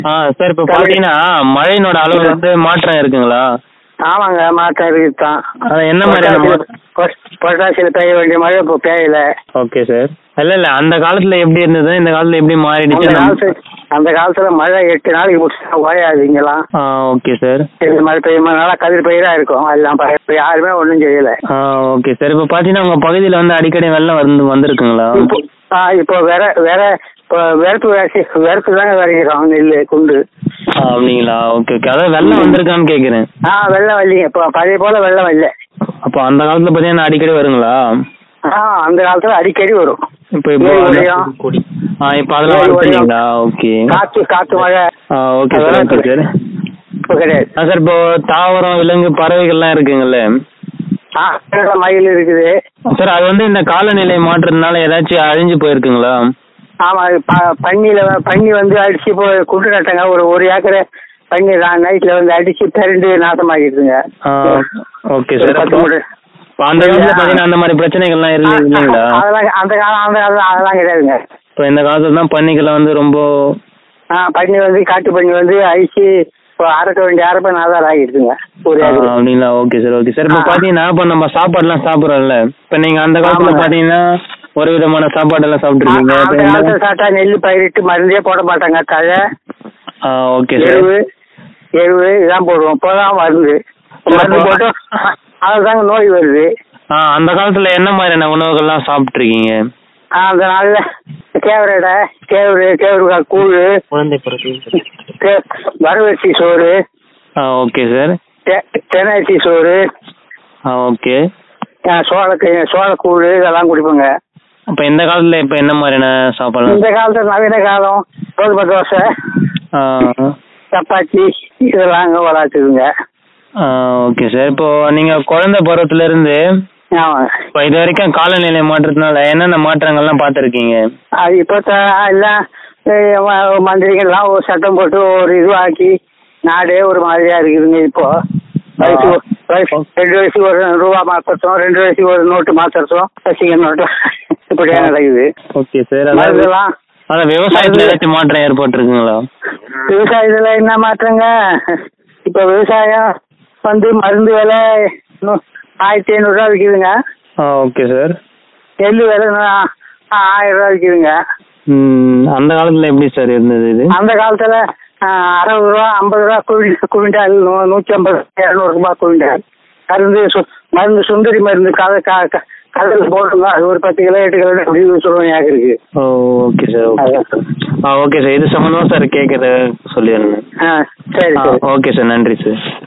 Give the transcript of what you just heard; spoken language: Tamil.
ஆ சார் இப்போ பார்த்தீங்கன்னா மழையினோட அளவு வந்து மாற்றம் இருக்குங்களா ஆமாங்க மாற்றம் இருக்குது தான் அது என்ன மாதிரியான மா- பொட்டாசியில் பெய்ய வேண்டிய மழை இப்போ பெய்யல ஓகே சார் இல்லை இல்லை அந்த காலத்தில் எப்படி இருந்தது இந்த காலத்தில் எப்படி அந்த மாறிடுச்சு நம்ம- காலத்து அந்த காலத்துல மழை எட்டு நாளைக்கு முடிச்சா ஓயாது இங்கெல்லாம் ஆ ஓகே சார் இந்த மழை பெய்யுமா நல்லா கதிர் பயிரா இருக்கும் எல்லாம் ப- இப்ப யாருமே ஒன்றும் செய்யல ஆ ஓகே சார் இப்போ பார்த்தீங்கன்னா உங்கள் பகுதியில் வந்து அடிக்கடி வெள்ளம் வந்து வந்திருக்குங்களா இப்போ ஆ, இப்போ வேற வேற இப்போ வெறுப்பு வேசி வெறுப்பு தாங்க விளைக்கிறோம் நெல் குண்டு ஆ அப்படிங்களா ஓகே ஓகே அதான் வெள்ளம் வந்திருக்கான்னு கேட்குறேன் ஆ வெள்ளம் வரலைங்க இப்போ பழைய போல வெள்ளம் வரல அப்போ அந்த காலத்தில் பார்த்தீங்கன்னா அடிக்கடி வருங்களா ஆ அந்த காலத்துல அடிக்கடி வரும் இப்போ இப்போ ஏரி அந்த- உடையும். ஆ இப்போ அதெல்லாம் ஏரி உடையும். வந்துட்டீங்களா ஓகே காற்று காற்று மழை ஆ ஓகே சார் அதெல்லாம் ஓகே சார் இப்போ கிடையாது ஆ சார் இப்போ தாவரம் விலங்கு பறவைகள்லாம் இருக்குங்கல்ல ஆ கேரளா மயில் இருக்குது சார் அது வந்து இந்த காலநிலை மாற்றத்தினால ஏதாச்சும் அழிஞ்சு போயிருக்குங்களா ஆமா அது ப- பன்னியில வ- பன்னி வந்து அடிச்சு இப்போ குண்டு நட்டங்க ஒரு ஒரு ஏக்கரை பன்னி நான் நைட்ல வந்து அடிச்சு திரண்டு நாசமாக்கிடுதுங்க ஆ ஓகே ஒரு சார் பத்து மூணு இப்போ அந்த காலத்தில் பார்த்தீங்கன்னா அந்த மாதிரி பிரச்சனைகள்லாம் இல்லை இல்லைங்களா அதெல்லாம் அந்த காலம் அந்த காலம் அதெல்லாம் கிடையாதுங்க இப்போ இந்த காலத்துல தான் பன்னிக்கெல்லாம் வந்து ரொம்ப ஆ பன்னி வந்து காட்டு பன்னி வந்து அழிச்சு இப்போ அரைக்க வேண்டிய அரைப்பை நாதாரம் ஆகிடுதுங்க ஒரு ஆ, ஏக்கர் அப்படிங்களா ஓகே சார் ஓகே சார் இப்போ ஆ. பார்த்தீங்கன்னா இப்போ நம்ம சாப்பாடுலாம் சாப்பிட்றோம்ல இப்போ நீங்கள் அந்த காலத்தில் ஆமாங்க. பார்த்தீங்கன்னா ஒரு விதமான சாப்பாடெல்லாம் சாப்பிட்ருக்கீங்க அந்த காலத்துல சாப்பிட்டா நெல் பயிரிட்டு மருந்தே போட மாட்டாங்க தழை ஆ ஓகே சார் எருவு எருவு இதான் போடுவோம் இப்போதான் மருந்து மருந்து போட்டு அதுதாங்க நோய் வருது ஆ அந்த காலத்தில் என்ன மாதிரியான உணவுகள்லாம் சாப்பிட்ருக்கீங்க ஆ, அந்த நாள்ல கேவரடை கேவரு கேவருக்காய் கூழ் குழந்தை பிறகு தே- வரவரிசி சோறு ஆ ஓகே சார் தெ- தெனரிசி சோறு ஆ ஓகே ஆ, சோளக்கு சோளக்கூழ் இதெல்லாம் குடிப்போங்க அப்போ இந்த காலத்தில் இப்போ என்ன மாதிரியான சாப்பாடுலாம் இந்த காலத்துல நவீன காலம் கோதுமை தோசை ஆ சப்பாத்தி இதெல்லாம் அங்கே வளர்த்துதுங்க ஆ ஓகே சார் இப்போ நீங்கள் குழந்தை பருவத்திலேருந்து ஆமாங்க இப்போ இது வரைக்கும் காலநிலை மாற்றத்தினால என்னென்ன மாற்றங்கள்லாம் பார்த்துருக்கீங்க அது இப்போ த- எல்லாம் அஹ், ம- மந்திரிகள்லாம் ஒரு சட்டம் போட்டு ஒரு இதுவாக்கி நாடே ஒரு மாதிரியா இருக்குதுங்க இப்போ வயசு வயசு ரெண்டு வயசுக்கு ஒரு ரூபா மாத்திரத்தும் ரெண்டு வயசுக்கு ஒரு நோட்டு மாத்திரத்தும் ரசிக நோட்டு இப்படியா நடக்குது ஓகே சார் அதாவது மருந்தெல்லாம் அதான் விவசாயத்தில் ஏதாச்சும் மாற்றம் ஏற்பட்டிருக்குங்களா விவசாயத்துல என்ன மாற்றங்க இப்போ விவசாயம் வந்து மருந்து விலை நூ- ஆயிரத்தி ஐநூறுரூவா விற்கிதுங்க ஆ ஓகே சார் நெல் விலை நா- ஆயிரம் ரூபா விற்கிதுங்க ம் அந்த காலத்தில் எப்படி சார் இருந்தது இது அந்த காலத்துல ஆஹ், அறுபது ரூபா ஐம்பது ரூபா குவி குவிண்டால் நூ- நூற்றி ஐம்பது இரநூறு ரூபாய் குவிண்டால் மருந்து சு மருந்து சுந்தரி மருந்து கதை க கலர் போடுங்க அது ஒரு பத்து கிலோ எட்டு கிலோ அப்படி சொல்லுவோம் ஏக்கருக்கு ஓ ஓகே சார் ஓகே அதான். ஆ ஓகே சார் இது சம்மந்தமாக சார் கேட்குறத சொல்லிடுங்க ஆ சரி ஆ சரி ஓகே சார் நன்றி சார்